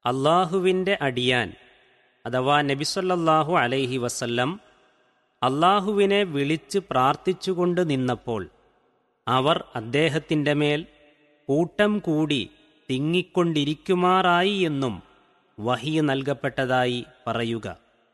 അള്ളാഹുവിൻ്റെ അടിയാൻ അഥവാ നബിസൊല്ലാഹു അലൈഹി വസല്ലം അള്ളാഹുവിനെ വിളിച്ച് പ്രാർത്ഥിച്ചുകൊണ്ട് നിന്നപ്പോൾ അവർ അദ്ദേഹത്തിൻ്റെ മേൽ കൂട്ടം കൂടി തിങ്ങിക്കൊണ്ടിരിക്കുമാറായി എന്നും വഹിയ നൽകപ്പെട്ടതായി പറയുക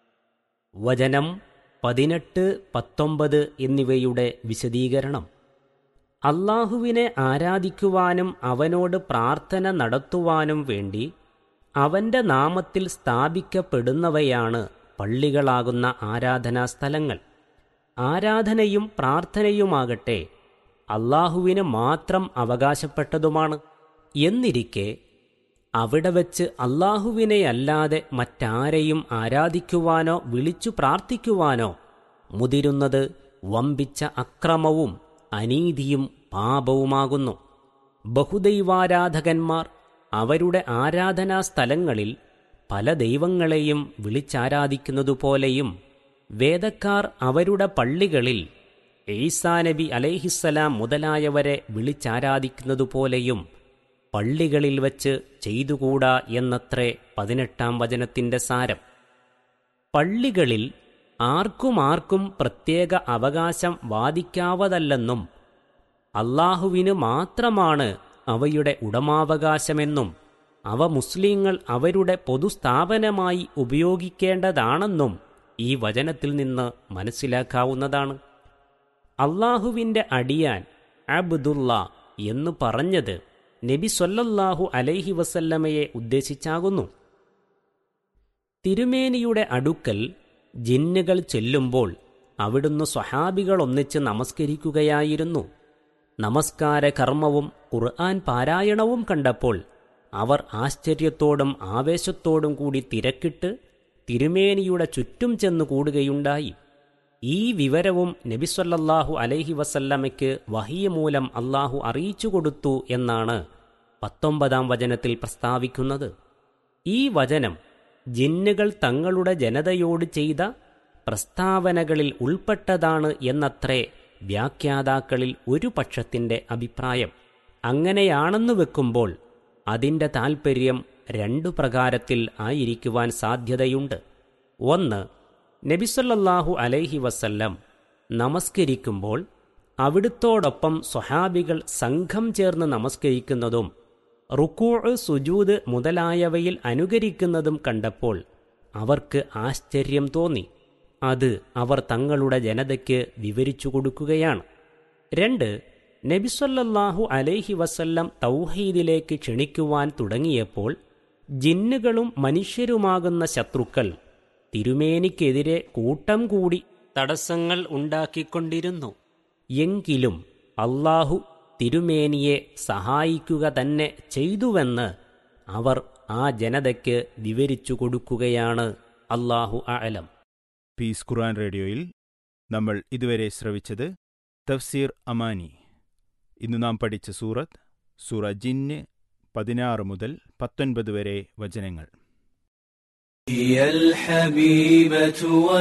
വചനം പതിനെട്ട് പത്തൊമ്പത് എന്നിവയുടെ വിശദീകരണം അള്ളാഹുവിനെ ആരാധിക്കുവാനും അവനോട് പ്രാർത്ഥന നടത്തുവാനും വേണ്ടി അവന്റെ നാമത്തിൽ സ്ഥാപിക്കപ്പെടുന്നവയാണ് പള്ളികളാകുന്ന ആരാധനാ സ്ഥലങ്ങൾ ആരാധനയും പ്രാർത്ഥനയുമാകട്ടെ അള്ളാഹുവിന് മാത്രം അവകാശപ്പെട്ടതുമാണ് എന്നിരിക്കെ അവിടെ വച്ച് അല്ലാഹുവിനെയല്ലാതെ മറ്റാരെയും ആരാധിക്കുവാനോ വിളിച്ചു പ്രാർത്ഥിക്കുവാനോ മുതിരുന്നത് വമ്പിച്ച അക്രമവും അനീതിയും പാപവുമാകുന്നു ബഹുദൈവാരാധകന്മാർ അവരുടെ ആരാധനാ സ്ഥലങ്ങളിൽ പല ദൈവങ്ങളെയും വിളിച്ചാരാധിക്കുന്നതുപോലെയും വേദക്കാർ അവരുടെ പള്ളികളിൽ ഈസാ നബി അലൈഹിസ്സലാം മുതലായവരെ വിളിച്ചാരാധിക്കുന്നതുപോലെയും പള്ളികളിൽ വച്ച് ചെയ്തുകൂടാ എന്നത്രേ പതിനെട്ടാം വചനത്തിന്റെ സാരം പള്ളികളിൽ ആർക്കും ആർക്കും പ്രത്യേക അവകാശം വാദിക്കാവതല്ലെന്നും അള്ളാഹുവിന് മാത്രമാണ് അവയുടെ ഉടമാവകാശമെന്നും അവ മുസ്ലിങ്ങൾ അവരുടെ പൊതുസ്ഥാപനമായി ഉപയോഗിക്കേണ്ടതാണെന്നും ഈ വചനത്തിൽ നിന്ന് മനസ്സിലാക്കാവുന്നതാണ് അള്ളാഹുവിൻ്റെ അടിയാൻ അബ്ദുള്ള എന്ന് പറഞ്ഞത് നബി സൊല്ലല്ലാഹു അലൈഹി വസല്ലമയെ ഉദ്ദേശിച്ചാകുന്നു തിരുമേനിയുടെ അടുക്കൽ ജിന്നുകൾ ചെല്ലുമ്പോൾ അവിടുന്ന് സ്വഹാബികൾ ഒന്നിച്ച് നമസ്കരിക്കുകയായിരുന്നു നമസ്കാര കർമ്മവും ഖുർആൻ പാരായണവും കണ്ടപ്പോൾ അവർ ആശ്ചര്യത്തോടും ആവേശത്തോടും കൂടി തിരക്കിട്ട് തിരുമേനിയുടെ ചുറ്റും ചെന്ന് കൂടുകയുണ്ടായി ഈ വിവരവും നബിസ്വല്ലാഹു അലൈഹി വസല്ലമയ്ക്ക് വഹിയ മൂലം അള്ളാഹു അറിയിച്ചു കൊടുത്തു എന്നാണ് പത്തൊമ്പതാം വചനത്തിൽ പ്രസ്താവിക്കുന്നത് ഈ വചനം ജിന്നുകൾ തങ്ങളുടെ ജനതയോട് ചെയ്ത പ്രസ്താവനകളിൽ ഉൾപ്പെട്ടതാണ് എന്നത്രേ വ്യാഖ്യാതാക്കളിൽ ഒരു പക്ഷത്തിന്റെ അഭിപ്രായം അങ്ങനെയാണെന്നു വെക്കുമ്പോൾ അതിൻ്റെ താൽപ്പര്യം രണ്ടു പ്രകാരത്തിൽ ആയിരിക്കുവാൻ സാധ്യതയുണ്ട് ഒന്ന് നബിസല്ലാഹു അലൈഹി വസല്ലം നമസ്കരിക്കുമ്പോൾ അവിടുത്തോടൊപ്പം സ്വഹാബികൾ സംഘം ചേർന്ന് നമസ്കരിക്കുന്നതും റുക്കൂ സുജൂദ് മുതലായവയിൽ അനുകരിക്കുന്നതും കണ്ടപ്പോൾ അവർക്ക് ആശ്ചര്യം തോന്നി അത് അവർ തങ്ങളുടെ ജനതയ്ക്ക് വിവരിച്ചു കൊടുക്കുകയാണ് രണ്ട് നബിസൊല്ലാഹു അലൈഹി വസല്ലം തൗഹീദിലേക്ക് ക്ഷണിക്കുവാൻ തുടങ്ങിയപ്പോൾ ജിന്നുകളും മനുഷ്യരുമാകുന്ന ശത്രുക്കൾ തിരുമേനിക്കെതിരെ കൂട്ടം കൂടി തടസ്സങ്ങൾ ഉണ്ടാക്കിക്കൊണ്ടിരുന്നു എങ്കിലും അള്ളാഹു തിരുമേനിയെ സഹായിക്കുക തന്നെ ചെയ്തുവെന്ന് അവർ ആ ജനതയ്ക്ക് വിവരിച്ചു കൊടുക്കുകയാണ് അള്ളാഹു അലം പീസ് ഖുർആൻ റേഡിയോയിൽ നമ്മൾ ഇതുവരെ ശ്രവിച്ചത് തഫ്സീർ അമാനി ഇന്ന് നാം പഠിച്ച സൂറത്ത് സൂറ ജിന്ന് പതിനാറ് മുതൽ പത്തൊൻപത് വരെ വചനങ്ങൾ هي الحبيبة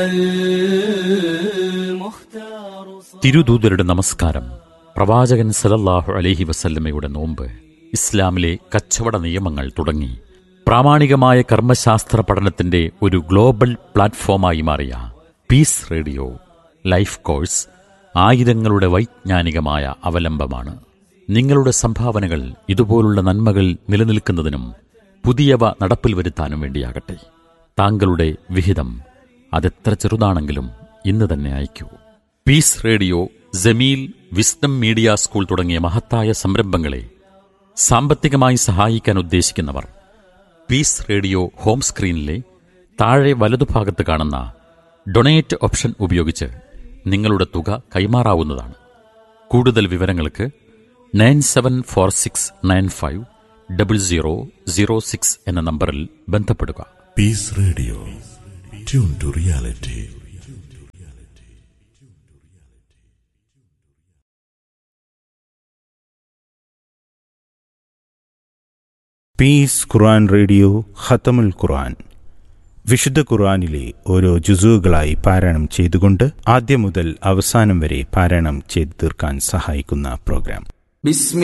والمختار തിരുദൂതരുടെ നമസ്കാരം പ്രവാചകൻ സലല്ലാഹു അലൈഹി വസല്ലമയുടെ നോമ്പ് ഇസ്ലാമിലെ കച്ചവട നിയമങ്ങൾ തുടങ്ങി പ്രാമാണികമായ കർമ്മശാസ്ത്ര പഠനത്തിന്റെ ഒരു ഗ്ലോബൽ പ്ലാറ്റ്ഫോമായി മാറിയ പീസ് റേഡിയോ ലൈഫ് കോഴ്സ് ആയിരങ്ങളുടെ വൈജ്ഞാനികമായ അവലംബമാണ് നിങ്ങളുടെ സംഭാവനകൾ ഇതുപോലുള്ള നന്മകൾ നിലനിൽക്കുന്നതിനും പുതിയവ നടപ്പിൽ വരുത്താനും വേണ്ടിയാകട്ടെ താങ്കളുടെ വിഹിതം അതെത്ര ചെറുതാണെങ്കിലും ഇന്ന് തന്നെ അയക്കൂ Peace Radio Jameel wisdom media school തുടങ്ങിയ മഹത്തായ സംരംഭങ്ങളെ സാമ്പത്തികമായി സഹായിക്കാൻ ഉദ്ദേശിക്കുന്നവർ പീസ് റേഡിയോ ഹോം സ്ക്രീനിലെ താഴെ വലതുഭാഗത്ത് കാണുന്ന ഡൊണേറ്റ് ഓപ്ഷൻ ഉപയോഗിച്ച് നിങ്ങളുടെ തുക കൈമാറാവുന്നതാണ് കൂടുതൽ വിവരങ്ങൾക്ക് nine seven four six nine five double zero zero six എന്ന നമ്പറിൽ ബന്ധപ്പെടുക Peace Radio. Tune to reality. Peace ഖുർആൻ റേഡിയോ ഖത്തമുൽ ഖുർആൻ വിശുദ്ധ ഖുർആനിലെ ഓരോ ജുസുകളായി പാരായണം ചെയ്തുകൊണ്ട് ആദ്യം മുതൽ അവസാനം വരെ പാരായണം ചെയ്തു തീർക്കാൻ സഹായിക്കുന്ന പ്രോഗ്രാം بسم